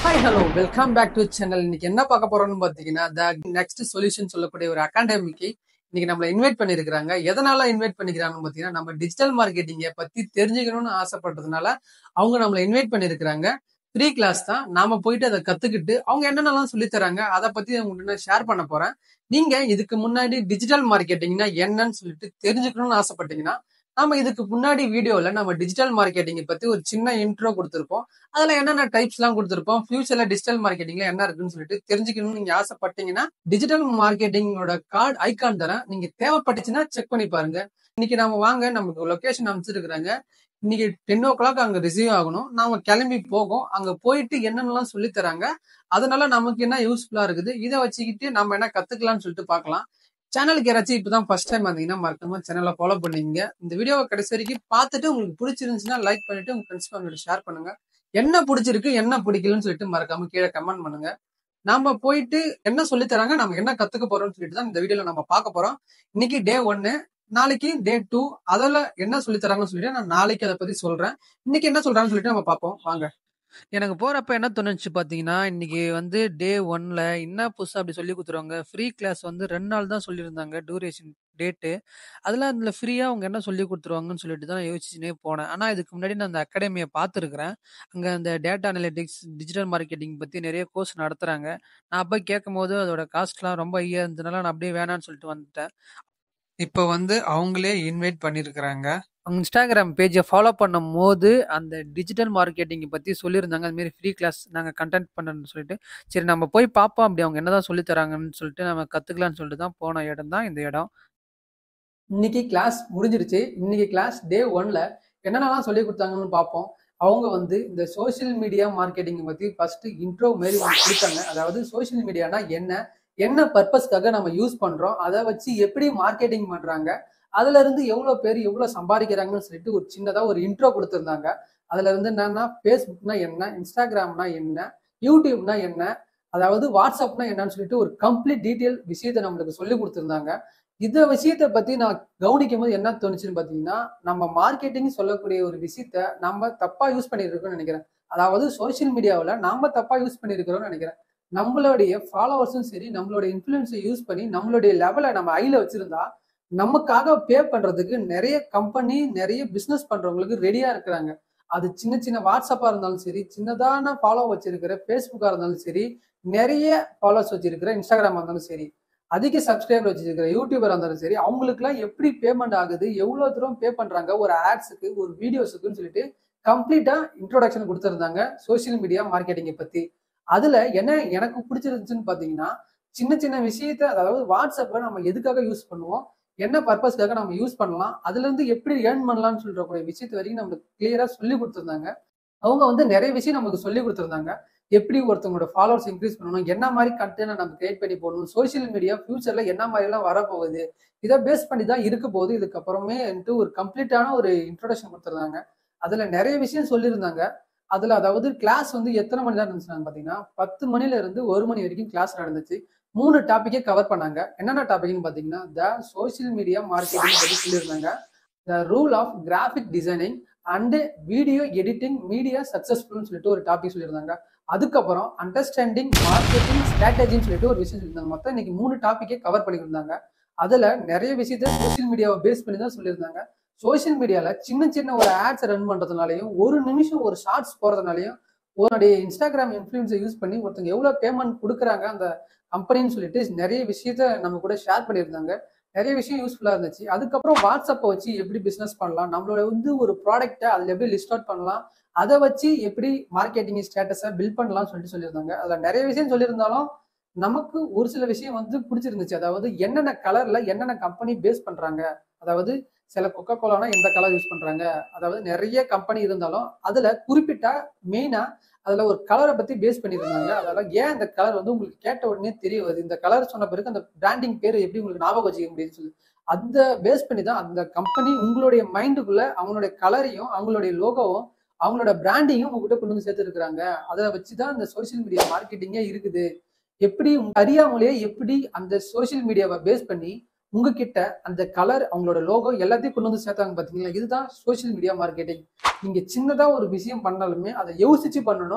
hi hello welcome back to channel இன்னைக்கு என்ன பார்க்க போறோம்னு பாத்தீங்கன்னா த நெக்ஸ்ட் சொல்யூஷன் சொல்லக்கூடிய ஒரு அகாடமிக்கு இன்னைக்கு நம்மள இன்வைட் பண்ணிருக்காங்க எதனால இன்வைட் பண்ணிக்கிறாங்கன்னு பாத்தீங்கன்னா நம்ம டிஜிட்டல் மார்க்கெட்டிங்க பத்தி தெரிஞ்சுக்கணும்னு ஆசைப்பட்டதுனால அவங்க நம்மள இன்வைட் பண்ணிருக்காங்க ஃப்ரீ கிளாஸ் தான் நாம போயிட்டு அதை கத்துக்கிட்டு அவங்க என்னென்னலாம் சொல்லி தராங்க அதை பத்தி உங்களுக்கு நான் ஷேர் பண்ண போறேன் நீங்க இதுக்கு முன்னாடி டிஜிட்டல் மார்க்கெட்டிங்னா என்னன்னு சொல்லிட்டு தெரிஞ்சுக்கணும்னு ஆசைப்பட்டீங்கன்னா நாம இதுக்கு முன்னாடி வீடியோல நம்ம டிஜிட்டல் மார்க்கெட்டிங் பத்தி ஒரு சின்ன இன்ட்ரோ கொடுத்திருப்போம் அதுல என்னென்ன டைப்ஸ் எல்லாம் கொடுத்திருப்போம் ஃபியூச்சர்ல டிஜிட்டல் மார்க்கெட்டிங்ல என்ன இருக்குன்னு சொல்லிட்டு தெரிஞ்சுக்கணும்னு நீங்க ஆசைப்பட்டீங்கன்னா டிஜிட்டல் மார்க்கெட்டிங்கோட கார்டு ஐகான் தரேன் நீங்க தேவைப்பட்டுச்சுன்னா செக் பண்ணி பாருங்க இன்னைக்கு நாம வாங்க நமக்கு லொகேஷன் அமைச்சிருக்கிறாங்க இன்னைக்கு டென் ஓ கிளாக் அங்க ரிசீவ் ஆகணும் நாம கிளம்பி போகும் அங்க போயிட்டு என்னென்னலாம் சொல்லி தராங்க அதனால நமக்கு என்ன யூஸ்ஃபுல்லா இருக்குது இதை வச்சுக்கிட்டு நம்ம என்ன கத்துக்கலாம்னு சொல்லிட்டு பார்க்கலாம் சேனலுக்கு யாராச்சும் இப்பதான் ஃபர்ஸ்ட் டைம் வந்தீங்கன்னா மறக்காம சேனலை ஃபாலோ பண்ணிங்க இந்த வீடியோவை கடைசி வரைக்கும் பார்த்துட்டு உங்களுக்கு பிடிச்சிருந்துச்சுன்னா லைக் பண்ணிட்டு உங்க ஃப்ரெண்ட்ஸ் ஃபேமிலியோட ஷேர் பண்ணுங்க என்ன பிடிச்சிருக்கு என்ன பிடிக்கலன்னு சொல்லிட்டு மறக்காம கீழே கமெண்ட் பண்ணுங்க நாம போயிட்டு என்ன சொல்லி தராங்க நம்ம என்ன கத்துக்க போறோம்னு சொல்லிட்டு தான் இந்த வீடியோல நம்ம பார்க்க போறோம் இன்னைக்கு டே ஒன்னு நாளைக்கு டே டூ அதில் என்ன சொல்லி தராங்கன்னு சொல்லிட்டு நான் நாளைக்கு அதை பத்தி சொல்றேன் இன்னைக்கு என்ன சொல்றாங்கன்னு சொல்லிட்டு நம்ம பார்ப்போம் வாங்க எனக்கு போறப்ப என்ன தோணுச்சு பாத்தீங்கன்னா இன்னைக்கு வந்து டே ஒன்ல என்ன புதுசா அப்படி சொல்லி கொடுத்துருவாங்க ஃப்ரீ கிளாஸ் வந்து ரெண்டு நாள் தான் சொல்லியிருந்தாங்க டூரேஷன் டேட்டு அதெல்லாம் அதில் ஃப்ரீயாக அவங்க என்ன சொல்லி கொடுத்துருவாங்கன்னு சொல்லிட்டு தான் யோசிச்சுனே போனேன் ஆனால் இதுக்கு முன்னாடி நான் அந்த அகாடமியை பார்த்துருக்குறேன் அங்கே அந்த டேட்டா அனலிட்டிக்ஸ் டிஜிட்டல் மார்க்கெட்டிங் பற்றி நிறைய கோர்ஸ் நடத்துகிறாங்க நான் அப்போ கேட்கும் போது அதோட காஸ்ட்லாம் ரொம்ப ஐயா இருந்ததுனால நான் அப்படியே வேணான்னு சொல்லிட்டு வந்துட்டேன் இப்போ வந்து அவங்களே இன்வைட் பண்ணியிருக்கிறாங்க அவங்க இன்ஸ்டாகிராம் பேஜை ஃபாலோ பண்ணும் போது அந்த டிஜிட்டல் மார்க்கெட்டிங் பற்றி சொல்லியிருந்தாங்க அதுமாரி ஃப்ரீ கிளாஸ் நாங்கள் கண்டென்ட் பண்ணணும்னு சொல்லிட்டு சரி நம்ம போய் பார்ப்போம் அப்படி அவங்க என்னதான் சொல்லி தராங்கன்னு சொல்லிட்டு நம்ம கற்றுக்கலாம்னு சொல்லிட்டு தான் போன இடம் தான் இந்த இடம் இன்னைக்கு கிளாஸ் முடிஞ்சிருச்சு இன்னைக்கு கிளாஸ் டே ஒன்ல என்னென்னலாம் சொல்லி கொடுத்தாங்கன்னு பார்ப்போம் அவங்க வந்து இந்த சோஷியல் மீடியா மார்க்கெட்டிங் பற்றி ஃபர்ஸ்ட் இன்ட்ரோ மாரி ஒன்று கொடுத்தாங்க அதாவது சோஷியல் மீடியானா என்ன என்ன பர்பஸ்க்காக நம்ம யூஸ் பண்றோம் அதை வச்சு எப்படி மார்க்கெட்டிங் பண்றாங்க அதுல இருந்து எவ்வளவு பேர் எவ்வளவு சம்பாதிக்கிறாங்கன்னு சொல்லிட்டு ஒரு சின்னதா ஒரு இன்ட்ரோ கொடுத்துருந்தாங்க அதுல இருந்து என்னன்னா ஃபேஸ்புக்னா என்ன இன்ஸ்டாகிராம்னா என்ன யூடியூப்னா என்ன அதாவது வாட்ஸ்அப்னா என்னன்னு சொல்லிட்டு ஒரு கம்ப்ளீட் டீட்டெயில் விஷயத்த நம்மளுக்கு சொல்லி கொடுத்துருந்தாங்க இந்த விஷயத்த பத்தி நான் கவனிக்கும் போது என்ன தோணுச்சுன்னு பாத்தீங்கன்னா நம்ம மார்க்கெட்டிங் சொல்லக்கூடிய ஒரு விஷயத்த நம்ம தப்பா யூஸ் பண்ணிருக்கோம்னு நினைக்கிறேன் அதாவது சோசியல் மீடியாவில் நாம தப்பா யூஸ் பண்ணிருக்கிறோம்னு நினைக்கிறேன் நம்மளுடைய ஃபாலோவர்ஸும் சரி நம்மளுடைய இன்ஃப்ளூயன்ஸை யூஸ் பண்ணி நம்மளுடைய லெவலை நம்ம ஐல வச்சிருந்தா நமக்காக பே பண்றதுக்கு நிறைய கம்பெனி நிறைய பிசினஸ் பண்றவங்களுக்கு ரெடியா இருக்கிறாங்க அது சின்ன சின்ன வாட்ஸ்அப்பா இருந்தாலும் சரி சின்னதான ஃபாலோ வச்சிருக்கிற ஃபேஸ்புக்கா இருந்தாலும் சரி நிறைய ஃபாலோவர்ஸ் வச்சிருக்கிற இன்ஸ்டாகிராம் இருந்தாலும் சரி அதிக சப்ஸ்கிரைபர் வச்சிருக்கிற யூடியூபர் இருந்தாலும் சரி அவங்களுக்குலாம் எப்படி பேமெண்ட் ஆகுது எவ்வளவு தூரம் பே பண்றாங்க ஒரு ஆட்ஸுக்கு ஒரு வீடியோஸுக்குன்னு சொல்லிட்டு கம்ப்ளீட்டா இன்ட்ரோடக்ஷன் கொடுத்துருந்தாங்க சோசியல் மீடியா மார்க்கெட்டிங்கை பத்தி அதுல என்ன எனக்கு பிடிச்சிருந்துச்சுன்னு பாத்தீங்கன்னா சின்ன சின்ன விஷயத்த அதாவது வாட்ஸ்அப்பை நம்ம எதுக்காக யூஸ் பண்ணுவோம் என்ன பர்பஸ்க்காக நம்ம யூஸ் பண்ணலாம் அதுல இருந்து எப்படி ஏர்ன் பண்ணலாம்னு சொல்றக்கூடிய விஷயத்த வரைக்கும் நம்மளுக்கு கிளியரா சொல்லி கொடுத்துருந்தாங்க அவங்க வந்து நிறைய விஷயம் நமக்கு சொல்லி கொடுத்துருந்தாங்க எப்படி ஒருத்தவங்களோட ஃபாலோவர்ஸ் இன்க்ரீஸ் பண்ணணும் என்ன மாதிரி கண்டென்ட் நம்ம கிரியேட் பண்ணி போடணும் சோசியல் மீடியா ஃபியூச்சர்ல என்ன மாதிரி எல்லாம் வரப்போகுது இதை பேஸ் பண்ணி தான் இருக்க போகுது இதுக்கப்புறமே ஒரு கம்ப்ளீட்டான ஒரு இன்ட்ரோடக்ஷன் கொடுத்துருந்தாங்க அதுல நிறைய விஷயம் சொல்லியிருந்தாங்க அதுல அதாவது கிளாஸ் வந்து எத்தனை மணி நேரம் இருந்துச்சு பாத்தீங்கன்னா பத்து மணில இருந்து ஒரு மணி வரைக்கும் கிளாஸ் நடந்துச்சு மூணு டாபிக்கே கவர் பண்ணாங்க என்னென்ன டாபிக்னு பாத்தீங்கன்னா த சோசியல் மீடியா மார்க்கெட்டிங் பத்தி சொல்லியிருந்தாங்க the rule of graphic designing and video editing media சக்சஸ்ஃபுல்னு சொல்லிட்டு ஒரு டாபிக் சொல்லியிருந்தாங்க அதுக்கப்புறம் அண்டர்ஸ்டாண்டிங் மார்க்கெட்டிங் ஸ்ட்ராட்டஜின்னு சொல்லிட்டு ஒரு விஷயம் சொல்லியிருந்தாங்க மொத்தம் இன்னைக்கு மூணு டாபிக்கே கவர் பண்ணியிருந்தாங்க அதுல நிறைய விஷயத்த சோசியல் மீடியாவை பேஸ் பண்ணி தான் சொல்லியிருந்தாங்க சோசியல் மீடியால சின்ன சின்ன ஒரு ஆட்ஸ் ரன் பண்றதுனாலையும் ஒரு நிமிஷம் ஒரு ஷார்ட்ஸ் போறதுனாலையும் உன்னுடைய இன்ஸ்டாகிராம் இன்ஃபுளுன்ஸை யூஸ் பண்ணி ஒருத்தங்க எவ்வளவு பேமெண்ட் கொடுக்குறாங்க அந்த கம்பெனின்னு சொல்லிட்டு நிறைய விஷயத்த நம்ம கூட ஷேர் பண்ணியிருந்தாங்க நிறைய விஷயம் யூஸ்ஃபுல்லா இருந்துச்சு அதுக்கப்புறம் வாட்ஸ்அப்பை வச்சு எப்படி பிசினஸ் பண்ணலாம் நம்மளோட வந்து ஒரு ப்ராடக்ட்டை அதில் எப்படி லிஸ்ட் அவுட் பண்ணலாம் அதை வச்சு எப்படி மார்க்கெட்டிங் ஸ்டேட்டஸை பில்ட் பண்ணலாம்னு சொல்லிட்டு சொல்லியிருந்தாங்க அதில் நிறைய விஷயம் சொல்லியிருந்தாலும் நமக்கு ஒரு சில விஷயம் வந்து பிடிச்சிருந்துச்சு அதாவது என்னென்ன கலர்ல என்னென்ன கம்பெனி பேஸ் பண்றாங்க அதாவது சில கொக்கோ கோலானா எந்த கலர் யூஸ் பண்றாங்க அதாவது நிறைய கம்பெனி இருந்தாலும் அதுல குறிப்பிட்டா மெயினா அதுல ஒரு கலரை பத்தி பேஸ் பண்ணியிருந்தாங்க அதனால ஏன் இந்த கலர் வந்து உங்களுக்கு கேட்ட உடனே தெரிய வருது இந்த கலர் சொன்ன பிறகு அந்த பிராண்டிங் பேர் எப்படி உங்களுக்கு ஞாபகம் வச்சுக்க முடியும்னு சொல்லி அந்த பேஸ் பண்ணி தான் அந்த கம்பெனி உங்களுடைய மைண்டுக்குள்ள அவங்களுடைய கலரையும் அவங்களுடைய லோகோவும் அவங்களோட பிராண்டிங்கும் உங்ககிட்ட கொண்டு வந்து சேர்த்துருக்காங்க அதை வச்சுதான் இந்த சோசியல் மீடியா மார்க்கெட்டிங்கே இருக்குது எப்படி அறியாமலேயே எப்படி அந்த சோசியல் மீடியாவை பேஸ் பண்ணி உங்ககிட்ட அந்த கலர் அவங்களோட லோகோ எல்லாத்தையும் கொண்டு வந்து சேர்த்தாங்க பாத்தீங்களா இதுதான் சோஷியல் மீடியா மார்க்கெட்டிங் நீங்க சின்னதா ஒரு விஷயம் பண்ணாலுமே அதை யோசிச்சு பண்ணணும்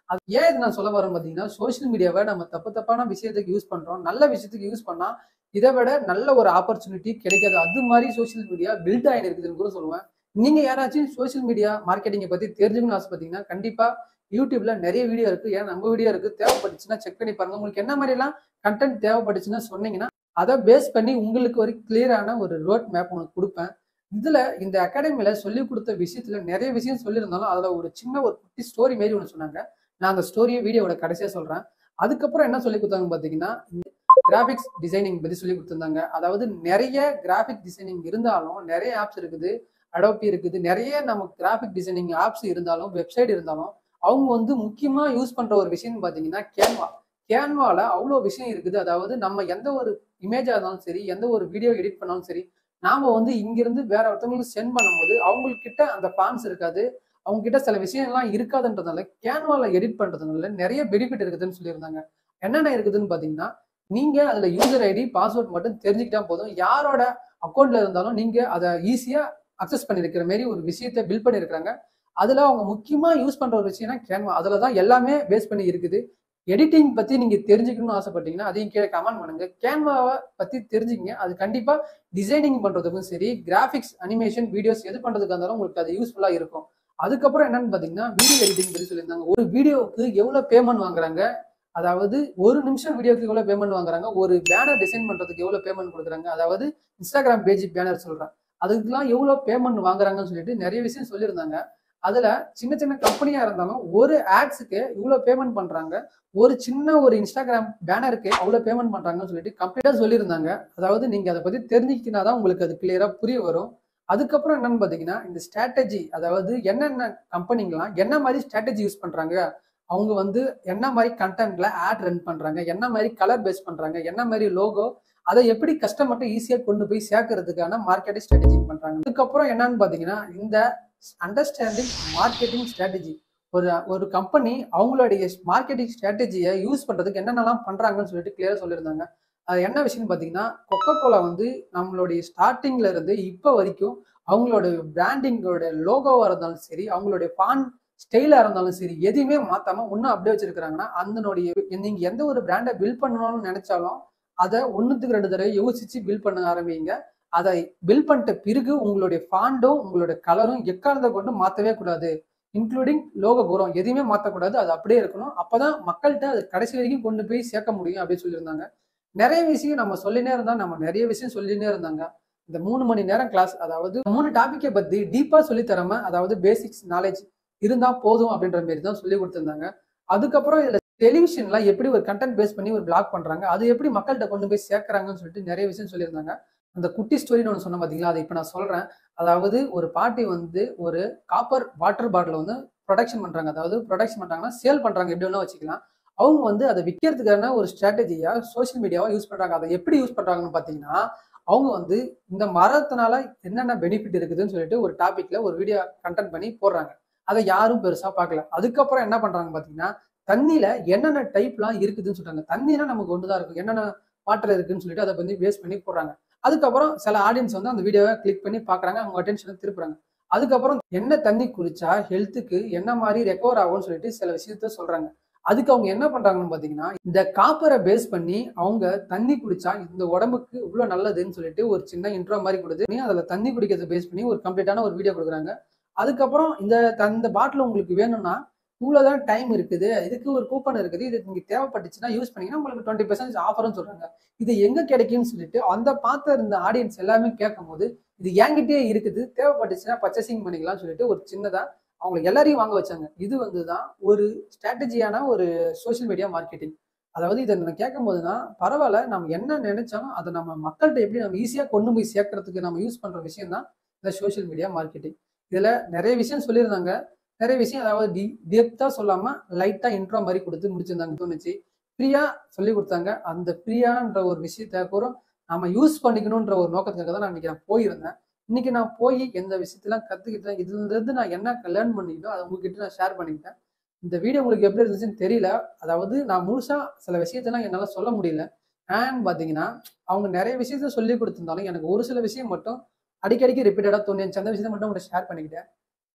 அது ஏன் இது நான் சொல்ல வரேன் பார்த்தீங்கன்னா சோஷியல் மீடியாவை நம்ம தப்பு தப்பான விஷயத்துக்கு யூஸ் பண்றோம் நல்ல விஷயத்துக்கு யூஸ் பண்ணா இதை விட நல்ல ஒரு ஆப்பர்ச்சுனிட்டி கிடைக்காது அது மாதிரி சோஷியல் மீடியா பில்ட் ஆகிட்டு இருக்குதுன்னு கூட சொல்லுவேன் நீங்க யாராச்சும் சோஷியல் மீடியா மார்க்கெட்டிங்கை பத்தி தெரிஞ்சுக்கணும்னு ஆசைப்பட்டீங்கன்னா கண்டிப்பா யூடியூப்ல நிறைய வீடியோ இருக்கு ஏன் நம்ம வீடியோ இருக்கு தேவைப்பட்டுச்சுன்னா செக் பண்ணி பாருங்க உங்களுக்கு என்ன மாதிரி எல்லாம் கண்டென்ட் தேவைப்பட்டுச்சுன்னா சொன்னீங்கன்னா அதை பேஸ் பண்ணி உங்களுக்கு ஒரு கிளியரான ஒரு ரோட் மேப் உங்களுக்கு கொடுப்பேன் இதுல இந்த அகாடமியில சொல்லி கொடுத்த விஷயத்துல நிறைய விஷயம் சொல்லியிருந்தாலும் அதுல ஒரு சின்ன ஒரு குட்டி ஸ்டோரி மாரி ஒன்று சொன்னாங்க நான் அந்த ஸ்டோரியை வீடியோவோட கடைசியா சொல்றேன் அதுக்கப்புறம் என்ன சொல்லி கொடுத்தாங்க பாத்தீங்கன்னா கிராஃபிக்ஸ் டிசைனிங் பத்தி சொல்லி கொடுத்துருந்தாங்க அதாவது நிறைய கிராஃபிக் டிசைனிங் இருந்தாலும் நிறைய ஆப்ஸ் இருக்குது அடோப்பி இருக்குது நிறைய நம்ம கிராஃபிக் டிசைனிங் ஆப்ஸ் இருந்தாலும் வெப்சைட் இருந்தாலும் அவங்க வந்து முக்கியமா யூஸ் பண்ற ஒரு விஷயம் பாத்தீங்கன்னா கேன்வா கேன்வால அவ்வளோ விஷயம் இருக்குது அதாவது நம்ம எந்த ஒரு இமேஜா இருந்தாலும் சரி எந்த ஒரு வீடியோ எடிட் பண்ணாலும் சரி நாம வந்து இங்கிருந்து வேற ஒருத்தவங்களுக்கு சென்ட் பண்ணும்போது அவங்கக்கிட்ட அந்த ஃபான்ஸ் இருக்காது அவங்க கிட்ட சில விஷயம்லாம் இருக்காதுன்றதுனால கேன்வால எடிட் பண்றதுனால நிறைய பெனிஃபிட் இருக்குதுன்னு சொல்லியிருந்தாங்க என்னென்ன இருக்குதுன்னு பாத்தீங்கன்னா நீங்க அதுல யூசர் ஐடி பாஸ்வேர்ட் மட்டும் தெரிஞ்சுக்கிட்டா போதும் யாரோட அக்கௌண்ட்ல இருந்தாலும் நீங்க அதை ஈஸியா அக்சஸ் பண்ணிருக்கிற மாதிரி ஒரு விஷயத்த பில் பண்ணிருக்காங்க அதுல அவங்க முக்கியமா யூஸ் பண்ற ஒரு விஷயம்னா கேன்வா அதுல தான் எல்லாமே பேஸ் பண்ணி இருக்குது எடிட்டிங் பத்தி நீங்க தெரிஞ்சுக்கணும்னு ஆசைப்பட்டீங்கன்னா அதையும் கீழே கமெண்ட் பண்ணுங்க கேன்வாவை பத்தி தெரிஞ்சுக்கங்க அது கண்டிப்பா டிசைனிங் பண்றதுக்கும் சரி கிராஃபிக்ஸ் அனிமேஷன் வீடியோஸ் எது பண்றதுக்கு இருந்தாலும் உங்களுக்கு அது யூஸ்ஃபுல்லா இருக்கும் அதுக்கப்புறம் என்னன்னு பாத்தீங்கன்னா வீடியோ எடிட்டிங் பத்தி சொல்லியிருந்தாங்க ஒரு வீடியோவுக்கு எவ்வளவு பேமெண்ட் வாங்குறாங்க அதாவது ஒரு நிமிஷம் வீடியோக்கு எவ்வளவு பேமெண்ட் வாங்குறாங்க ஒரு பேனர் டிசைன் பண்றதுக்கு எவ்வளவு பேமெண்ட் கொடுக்குறாங்க அதாவது இன்ஸ்டாகிராம் பேஜ் பேனர் சொல்றேன் அதுக்கெல்லாம் எவ்வளவு பேமெண்ட் வாங்குறாங்கன்னு சொல்லிட்டு நிறைய விஷயம் சொல்லியிருந்தாங்க அதுல சின்ன சின்ன கம்பெனியா இருந்தாலும் ஒரு ஆட்ஸுக்கு இவ்வளவு பேமெண்ட் பண்றாங்க ஒரு சின்ன ஒரு இன்ஸ்டாகிராம் பேனருக்கு அவ்வளவு பேமெண்ட் பண்றாங்கன்னு சொல்லிட்டு கம்ப்ளீட்டா சொல்லியிருந்தாங்க அதாவது நீங்க அதை பத்தி தெரிஞ்சுக்கினாதான் உங்களுக்கு அது கிளியரா புரிய வரும் அதுக்கப்புறம் என்னன்னு பாத்தீங்கன்னா இந்த ஸ்ட்ராட்டஜி அதாவது என்னென்ன கம்பெனிங்கெல்லாம் என்ன மாதிரி ஸ்ட்ராட்டஜி யூஸ் பண்றாங்க அவங்க வந்து என்ன மாதிரி கண்டென்ட்ல ஆட் ரன் பண்றாங்க என்ன மாதிரி கலர் பேஸ் பண்றாங்க என்ன மாதிரி லோகோ அதை எப்படி கஸ்டமர்கிட்ட ஈஸியாக கொண்டு போய் சேர்க்கறதுக்கான மார்க்கெட்டிங் ஸ்ட்ராட்டஜி பண்றாங்க அதுக்கப்புறம் என்னன்னு பாத்தீங்கன்னா இந்த அண்டர்ஸ்டாண்டிங் மார்க்கெட்டிங் ஸ்ட்ராட்டஜி ஒரு ஒரு கம்பெனி அவங்களுடைய மார்க்கெட்டிங் ஸ்ட்ராட்டஜியை யூஸ் பண்றதுக்கு என்னென்னலாம் பண்றாங்கன்னு சொல்லிட்டு கிளியரா சொல்லியிருந்தாங்க அது என்ன விஷயம்னு பார்த்தீங்கன்னா கொக்கோ கோலா வந்து நம்மளுடைய ஸ்டார்டிங்ல இருந்து இப்போ வரைக்கும் அவங்களோட பிராண்டிங்கோட லோகோவா இருந்தாலும் சரி அவங்களுடைய பான் ஸ்டைலா இருந்தாலும் சரி எதையுமே மாத்தாம இன்னும் அப்படியே வச்சிருக்காங்கன்னா அதனுடைய நீங்க எந்த ஒரு பிராண்டை பில்ட் பண்ணணும்னு நினைச்சாலும் அதை ஒன்றுத்துக்கு ரெண்டு தடவை யோசிச்சு பில்ட் பண்ண ஆரம்பிங்க அதை பில்ட் பண்ணிட்ட பிறகு உங்களுடைய ஃபாண்டும் உங்களுடைய கலரும் எக்காரணத்தை கொண்டு மாற்றவே கூடாது இன்க்ளூடிங் லோகோ குரம் எதையுமே மாற்றக்கூடாது அது அப்படியே இருக்கணும் அப்பதான் மக்கள்கிட்ட அது கடைசி வரைக்கும் கொண்டு போய் சேர்க்க முடியும் அப்படின்னு சொல்லியிருந்தாங்க நிறைய விஷயம் நம்ம சொல்லினே இருந்தா நம்ம நிறைய விஷயம் சொல்லினே இருந்தாங்க இந்த மூணு மணி நேரம் கிளாஸ் அதாவது மூணு டாபிக்கை பத்தி டீப்பா சொல்லி தராம அதாவது பேசிக்ஸ் நாலேஜ் இருந்தா போதும் அப்படின்ற மாதிரி தான் சொல்லி கொடுத்திருந்தாங்க அதுக்கப்புறம் இதுல டெலிவிஷன்ல எப்படி ஒரு கண்டென்ட் பேஸ் பண்ணி ஒரு பிளாக் பண்றாங்க அது எப்படி மக்கள்கிட்ட கொண்டு போய் சேர்க்கறாங்கன்னு சொல்லிட்டு நிறைய விஷயம் சொல்லியிருந்தாங்க அந்த குட்டி ஸ்டோரின்னு ஒன்று சொன்ன பார்த்தீங்களா அதை இப்போ நான் சொல்றேன் அதாவது ஒரு பாட்டி வந்து ஒரு காப்பர் வாட்டர் பாட்டில் வந்து ப்ரொடக்ஷன் பண்றாங்க அதாவது ப்ரொடக்ஷன் பண்றாங்கன்னா சேல் பண்றாங்க எப்படி வேணா வச்சுக்கலாம் அவங்க வந்து அதை விற்கிறதுக்கான ஒரு ஸ்ட்ராட்டஜியா சோஷியல் மீடியாவா யூஸ் பண்றாங்க அதை எப்படி யூஸ் பண்றாங்கன்னு பார்த்தீங்கன்னா அவங்க வந்து இந்த மரத்தினால என்னென்ன பெனிஃபிட் இருக்குதுன்னு சொல்லிட்டு ஒரு டாபிக்ல ஒரு வீடியோ கண்டென்ட் பண்ணி போடுறாங்க அதை யாரும் பெருசா பார்க்கல அதுக்கப்புறம் என்ன பண்றாங்க பாத்தீங்கன்னா தண்ணியில என்னென்ன டைப்லாம் இருக்குதுன்னு சொல்றாங்க தண்ணினா நமக்கு ஒன்றுதான் இருக்கும் என்னென்ன வாட்டர் இருக்குன்னு சொல்லிட்டு அதை வந்து பேஸ் பண்ணி போடுறாங்க அதுக்கப்புறம் சில ஆடியன்ஸ் வந்து அந்த வீடியோவை கிளிக் பண்ணி பாக்குறாங்க அவங்க அட்டென்ஷனை திருப்புறாங்க அதுக்கப்புறம் என்ன தண்ணி குடிச்சா ஹெல்த்துக்கு என்ன மாதிரி ரெக்கவர் ஆகும்னு சொல்லிட்டு சில விஷயத்த சொல்றாங்க அதுக்கு அவங்க என்ன பண்றாங்கன்னு பாத்தீங்கன்னா இந்த காப்பரை பேஸ் பண்ணி அவங்க தண்ணி குடிச்சா இந்த உடம்புக்கு இவ்வளவு நல்லதுன்னு சொல்லிட்டு ஒரு சின்ன இன்ட்ரோ மாதிரி கொடுத்து அதுல தண்ணி குடிக்கிறத பேஸ் பண்ணி ஒரு கம்ப்ளீட்டான ஒரு வீடியோ கொடுக்குறாங்க அதுக்கப்புறம் இந்த அந்த பாட்டில் உங்களுக்கு வேணும்னா இவ்வளோதான் டைம் இருக்குது இதுக்கு ஒரு கூப்பன் இருக்குது இது உங்களுக்கு தேவைப்பட்டுச்சுன்னா யூஸ் பண்ணீங்கன்னா உங்களுக்கு டுவெண்ட்டி பர்சன்ட் ஆஃபர்னு சொல்றாங்க இது எங்க கிடைக்கும்னு சொல்லிட்டு அந்த பார்த்த இருந்த ஆடியன்ஸ் எல்லாமே கேட்கும் போது இது என்கிட்டயே இருக்குது தேவைப்பட்டுச்சுன்னா பர்ச்சேசிங் பண்ணிக்கலாம்னு சொல்லிட்டு ஒரு சின்னதா அவங்க எல்லாரையும் வாங்க வச்சாங்க இது வந்து தான் ஒரு ஸ்ட்ராட்டஜியான ஒரு சோஷியல் மீடியா மார்க்கெட்டிங் அதாவது இதை நான் கேட்கும் போதுனா பரவாயில்ல நம்ம என்ன நினைச்சாலும் அதை நம்ம மக்கள்கிட்ட எப்படி நம்ம ஈஸியாக கொண்டு போய் சேர்க்கறதுக்கு நம்ம யூஸ் பண்ற விஷயம் தான் இந்த சோஷியல் மீடியா மார்க்கெட்டிங் இதுல நிறைய விஷயம் சொல்லியிருந்தாங்க நிறைய விஷயம் அதாவது டி டெப்தா சொல்லாம லைட்டா இன்ட்ரோ மாதிரி கொடுத்து முடிச்சிருந்தாங்க தோணுச்சு ஃப்ரீயா சொல்லி கொடுத்தாங்க அந்த ஃப்ரீயான்ற ஒரு விஷயத்த கூட நாம யூஸ் பண்ணிக்கணுன்ற ஒரு நோக்கத்துக்காக தான் நான் இன்னைக்கு நான் போயிருந்தேன் இன்னைக்கு நான் போய் எந்த விஷயத்தெல்லாம் கத்துக்கிட்டேன் இதுல இருந்து நான் என்ன லேர்ன் பண்ணிக்கிட்டோ அதை உங்ககிட்ட நான் ஷேர் பண்ணிக்கிட்டேன் இந்த வீடியோ உங்களுக்கு எப்படி இருந்துச்சுன்னு தெரியல அதாவது நான் முழுசா சில விஷயத்தெல்லாம் என்னால சொல்ல முடியல ஏன்னு பாத்தீங்கன்னா அவங்க நிறைய விஷயத்த சொல்லி கொடுத்திருந்தாலும் எனக்கு ஒரு சில விஷயம் மட்டும் அடிக்கடிக்கு ரிப்பீட்டடா தோணிச்சு அந்த விஷயத்தை மட்டும் உங்கள்கிட்ட ஷேர் பண்ணிக்கிட்டேன்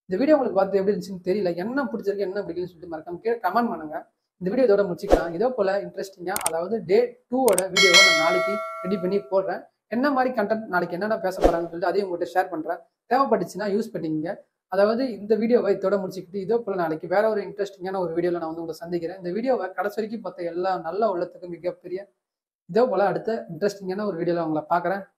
இந்த வீடியோ உங்களுக்கு பார்த்து எப்படி இருந்துச்சுன்னு தெரியல என்ன பிடிச்சிருக்கு என்ன பிடிக்குன்னு சொல்லிட்டு மறக்காம கீழே கமெண்ட் பண்ணுங்க இந்த வீடியோ இதோட முடிச்சுக்கலாம் இதே போல இன்ட்ரெஸ்டிங்காக அதாவது டே டூவோட வீடியோவை நான் நாளைக்கு ரெடி பண்ணி போடுறேன் என்ன மாதிரி கண்டென்ட் நாளைக்கு என்னென்ன பேச போறாங்கன்னு சொல்லிட்டு அதையும் உங்கள்கிட்ட ஷேர் பண்றேன் தேவைப்பட்டுச்சுன்னா யூஸ் பண்ணிக்கங்க அதாவது இந்த வீடியோவை இதோட முடிச்சுக்கிட்டு இதே போல நாளைக்கு வேற ஒரு இன்ட்ரெஸ்டிங்கான ஒரு வீடியோவில் நான் வந்து உங்களை சந்திக்கிறேன் இந்த வீடியோவை கடைசி வரைக்கும் பார்த்த எல்லா நல்ல உள்ளத்துக்கும் மிகப்பெரிய இதே போல அடுத்த இன்ட்ரெஸ்டிங்கான ஒரு வீடியோவில் உங்களை பார்க்குறேன்